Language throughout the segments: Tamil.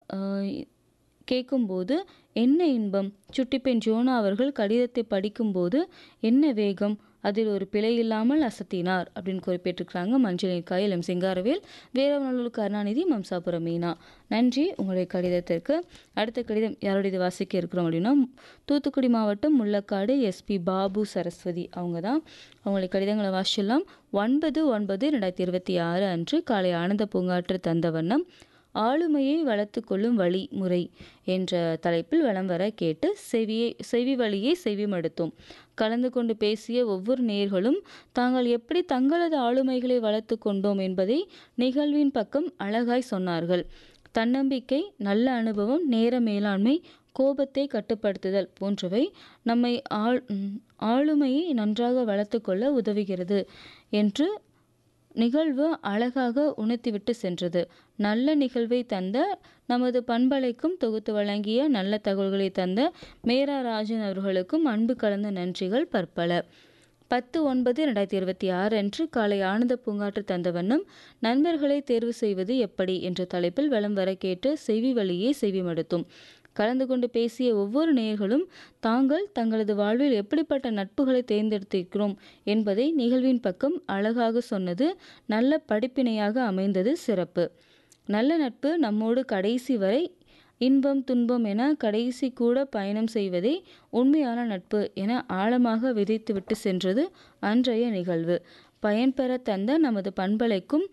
கேட்கும்போது என்ன இன்பம் சுட்டிப்பெண் ஜோனா அவர்கள் கடிதத்தை படிக்கும்போது என்ன வேகம் அதில் ஒரு பிழை இல்லாமல் அசத்தினார் அப்படின்னு குறிப்பிட்டிருக்கிறாங்க மஞ்சள் காயில் எம் சிங்காரவேல் வீரவநல்லூர் கருணாநிதி மம்சாபுரம் மீனா நன்றி உங்களுடைய கடிதத்திற்கு அடுத்த கடிதம் யாருடைய வாசிக்க இருக்கிறோம் அப்படின்னா தூத்துக்குடி மாவட்டம் முள்ளக்காடு எஸ்பி பாபு சரஸ்வதி அவங்க தான் அவங்களுடைய கடிதங்களை வாசிச்சிடலாம் ஒன்பது ஒன்பது ரெண்டாயிரத்தி இருபத்தி ஆறு அன்று காலை ஆனந்த பூங்காற்று தந்த வண்ணம் ஆளுமையை வளர்த்து கொள்ளும் வழிமுறை என்ற தலைப்பில் வலம் வர கேட்டு செவியை செவி வழியை செவிமடுத்தோம் கலந்து கொண்டு பேசிய ஒவ்வொரு நேர்களும் தாங்கள் எப்படி தங்களது ஆளுமைகளை வளர்த்து கொண்டோம் என்பதை நிகழ்வின் பக்கம் அழகாய் சொன்னார்கள் தன்னம்பிக்கை நல்ல அனுபவம் நேர மேலாண்மை கோபத்தை கட்டுப்படுத்துதல் போன்றவை நம்மை ஆள் ஆளுமையை நன்றாக வளர்த்து கொள்ள உதவுகிறது என்று நிகழ்வு அழகாக உணர்த்திவிட்டு சென்றது நல்ல நிகழ்வை தந்த நமது பண்பலைக்கும் தொகுத்து வழங்கிய நல்ல தகவல்களை தந்த மேரா ராஜன் அவர்களுக்கும் அன்பு கலந்த நன்றிகள் பற்பல பத்து ஒன்பது ரெண்டாயிரத்தி இருபத்தி ஆறு அன்று காலை ஆனந்த பூங்காற்று தந்த வண்ணம் நண்பர்களை தேர்வு செய்வது எப்படி என்ற தலைப்பில் வலம் வர கேட்டு செவி வழியே செவிமடுத்தும் கலந்து கொண்டு பேசிய ஒவ்வொரு நேர்களும் தாங்கள் தங்களது வாழ்வில் எப்படிப்பட்ட நட்புகளை தேர்ந்தெடுத்திருக்கிறோம் என்பதை நிகழ்வின் பக்கம் அழகாக சொன்னது நல்ல படிப்பினையாக அமைந்தது சிறப்பு நல்ல நட்பு நம்மோடு கடைசி வரை இன்பம் துன்பம் என கடைசி கூட பயணம் செய்வதே உண்மையான நட்பு என ஆழமாக விதைத்துவிட்டு சென்றது அன்றைய நிகழ்வு பயன்பெற தந்த நமது பண்பலைக்கும்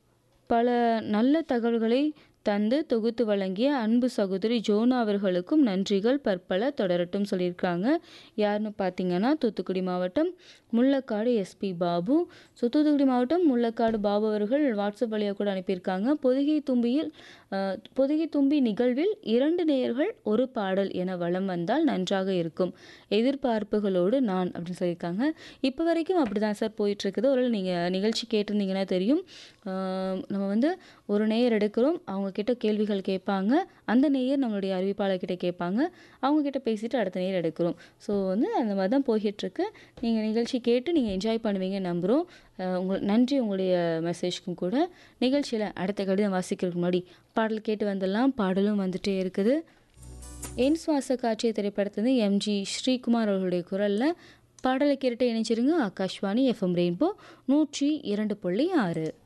பல நல்ல தகவல்களை தந்து தொகுத்து வழங்கிய அன்பு சகோதரி ஜோனா அவர்களுக்கும் நன்றிகள் பற்பல தொடரட்டும் சொல்லியிருக்காங்க யாருன்னு பார்த்தீங்கன்னா தூத்துக்குடி மாவட்டம் முள்ளக்காடு எஸ்பி பாபு ஸோ தூத்துக்குடி மாவட்டம் முள்ளக்காடு பாபு அவர்கள் வாட்ஸ்அப் வழியாக கூட அனுப்பியிருக்காங்க பொதிகை தும்பியில் பொதிகை தும்பி நிகழ்வில் இரண்டு நேயர்கள் ஒரு பாடல் என வளம் வந்தால் நன்றாக இருக்கும் எதிர்பார்ப்புகளோடு நான் அப்படின்னு சொல்லியிருக்காங்க இப்போ வரைக்கும் அப்படி தான் சார் போயிட்டுருக்குது ஒரு நீங்கள் நிகழ்ச்சி கேட்டிருந்தீங்கன்னா தெரியும் நம்ம வந்து ஒரு நேயர் எடுக்கிறோம் அவங்க கிட்ட கேள்விகள் கேட்பாங்க அந்த நேயர் நம்மளுடைய அறிவிப்பாளர்கிட்ட கேட்பாங்க அவங்க கிட்ட பேசிட்டு அடுத்த நேயர் எடுக்கிறோம் ஸோ வந்து அந்த மாதிரி தான் போய்கிட்டுருக்கு நீங்கள் நிகழ்ச்சி கேட்டு நீங்கள் என்ஜாய் பண்ணுவீங்க நம்புகிறோம் உங்கள் நன்றி உங்களுடைய மெசேஜ்க்கும் கூட நிகழ்ச்சியில் அடுத்த கடிதம் வாசிக்கிறதுக்கு முன்னாடி பாடல் கேட்டு வந்துடலாம் பாடலும் வந்துட்டே இருக்குது என் சுவாச காட்சியை திரைப்படத்துலேருந்து எம்ஜி ஸ்ரீகுமார் அவர்களுடைய குரலில் பாடலை கேட்டு இணைச்சிருங்க ஆகாஷ்வாணி எஃப்எம் ரெயின்போ நூற்றி இரண்டு புள்ளி ஆறு